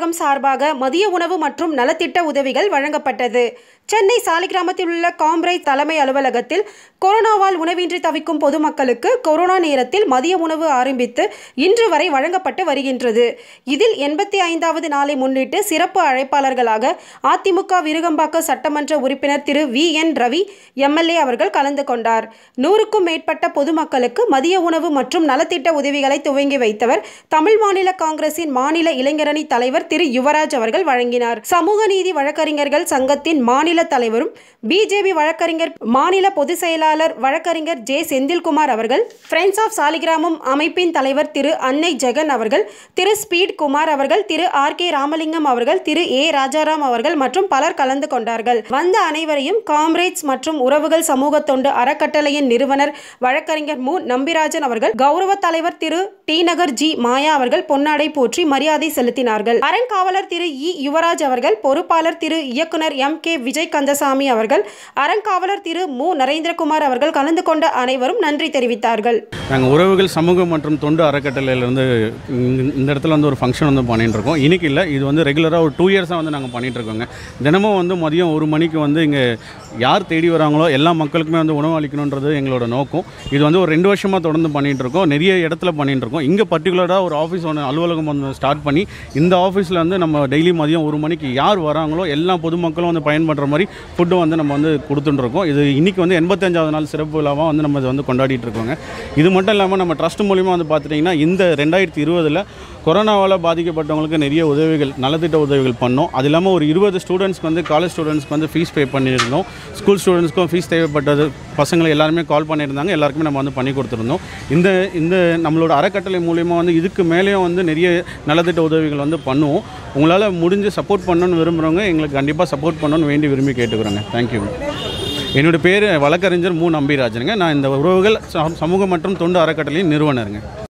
சமூகம் சார்பாக மதிய உணவு மற்றும் நலத்திட்ட உதவிகள் வழங்கப்பட்டது சென்னை சாலிகிராமத்தில் உள்ள காம்ரேஜ் தலைமை அலுவலகத்தில் கொரோனாவால் உணவின்றி தவிக்கும் பொதுமக்களுக்கு கொரோனா நேரத்தில் மதிய உணவு ஆரம்பித்து இன்று வரை வழங்கப்பட்டு வருகின்றது இதில் எண்பத்தி ஐந்தாவது நாளை முன்னிட்டு சிறப்பு அழைப்பாளர்களாக அதிமுக விருகம்பாக்க சட்டமன்ற உறுப்பினர் Thiru V N Ravi MLA அவர்கள் கலந்து கொண்டார் நூறுக்கும் மேற்பட்ட பொதுமக்களுக்கு மதிய உணவு மற்றும் நலத்திட்ட உதவிகளை துவங்கி வைத்தவர் தமிழ் மாநில காங்கிரசின் மாநில இளைஞரணி தலைவர் திரு யுவராஜ் அவர்கள் வழங்கினார் சமூக நீதி வழக்கறிஞர்கள் சங்கத்தின் மாநில தலைவரும் பிஜேபி வழக்கறிஞர் மாநில பொதுச் செயலாளர் வழக்கறிஞர் ஜே செந்தில்குமார் அவர்கள் ஃப்ரெண்ட்ஸ் ஆஃப் சாலிகிராமம் அமைப்பின் தலைவர் திரு அன்னை ஜெகன் அவர்கள் திரு ஸ்பீட் குமார் அவர்கள் திரு ஆர் கே ராமலிங்கம் அவர்கள் திரு ஏ ராஜாராம் அவர்கள் மற்றும் பலர் கலந்து கொண்டார்கள் வந்த அனைவரையும் காம்ரேட்ஸ் மற்றும் உறவுகள் சமூக தொண்டு அறக்கட்டளையின் நிறுவனர் வழக்கறிஞர் மு நம்பிராஜன் அவர்கள் கௌரவ தலைவர் திரு டி நகர் ஜி மாயா அவர்கள் பொன்னாடை போற்றி மரியாதை செலுத்தினார்கள் அறங்காவலர் திரு இ யுவராஜ் அவர்கள் பொறுப்பாளர் திரு இயக்குனர் எம் கே விஜய் கந்தசாமி அவர்கள் அறங்காவலர் திரு மு நரேந்திரகுமார் அவர்கள் கலந்து கொண்ட அனைவரும் நன்றி தெரிவித்தார்கள் நாங்கள் உறவுகள் சமூகம் மற்றும் தொண்டு அறக்கட்டளையிலேருந்து இந்த இடத்துல வந்து ஒரு ஃபங்க்ஷன் வந்து பண்ணிட்டு இருக்கோம் இன்னைக்கு இல்லை இது வந்து ரெகுலராக ஒரு டூ இயர்ஸாக வந்து நாங்கள் பண்ணிட்டு இருக்கோங்க தினமும் வந்து மதியம் ஒரு மணிக்கு வந்து இங்கே யார் தேடி வராங்களோ எல்லா மக்களுக்குமே வந்து உணவு அளிக்கணுன்றது எங்களோட நோக்கம் இது வந்து ஒரு ரெண்டு வருஷமாக தொடர்ந்து பண்ணிட்டு இருக்கோம் நிறைய இடத்துல பண்ணிட்டு இருக்கோம் இங்கே பர்டிகுலராக ஒரு ஆஃபீஸ் ஒன்று அலுவலகம் வந்து ஸ்டார்ட் பண்ணி இந்த ஆஃபீஸில் வந்து நம்ம டெய்லி மதியம் ஒரு மணிக்கு யார் வராங்களோ எல்லா பொதுமக்களும் வந்து பயன்படுற மாதிரி ஃபுட்டு வந்து நம்ம வந்து கொடுத்துட்டு இருக்கோம் இது இன்னைக்கு வந்து எண்பத்தஞ்சாவது நாள் சிறப்பு விழாவாக வந்து நம்ம இதை வந்து கொண்டாடிட்டு இருக்கோங்க இது மட்டும் இல்லாமல் நம்ம ட்ரஸ்ட் மூலிமா வந்து பார்த்துட்டிங்கன்னா இந்த ரெண்டாயிரத்தி இருபதில் கொரோனாவால் பாதிக்கப்பட்டவங்களுக்கு நிறைய உதவிகள் நலத்திட்ட உதவிகள் பண்ணோம் அது இல்லாமல் ஒரு இருபது ஸ்டூடெண்ட்ஸ்க்கு வந்து காலேஜ் ஸ்டூடெண்ட்ஸ்க்கு வந்து ஃபீஸ் பே பண்ணியிருந்தோம் ஸ்கூல் ஸ்டூடெண்ட்ஸ்க்கும் ஃபீஸ் தேவைப்பட்டது பசங்களை எல்லாருமே கால் பண்ணியிருந்தாங்க எல்லாருக்குமே நம்ம வந்து பண்ணி கொடுத்துருந்தோம் இந்த இந்த நம்மளோட அறக்கட்டளை மூலிமா வந்து இதுக்கு மேலேயும் வந்து நிறைய நலத்திட்ட உதவிகள் வந்து பண்ணுவோம் உங்களால் முடிஞ்சு சப்போர்ட் பண்ணணும்னு விரும்புகிறவங்க எங்களுக்கு கண்டிப்பாக சப்போர்ட் பண்ணணும்னு வேண்டி விரும்பி கேட்டுக்கிறோங்க தேங்க்யூ என்னோடய பேர் வழக்கறிஞர் மு நம்பிராஜனுங்க நான் இந்த உறவுகள் ச- சமூக மற்றும் தொண்டு அறக்கட்டளையின் நிறுவனருங்க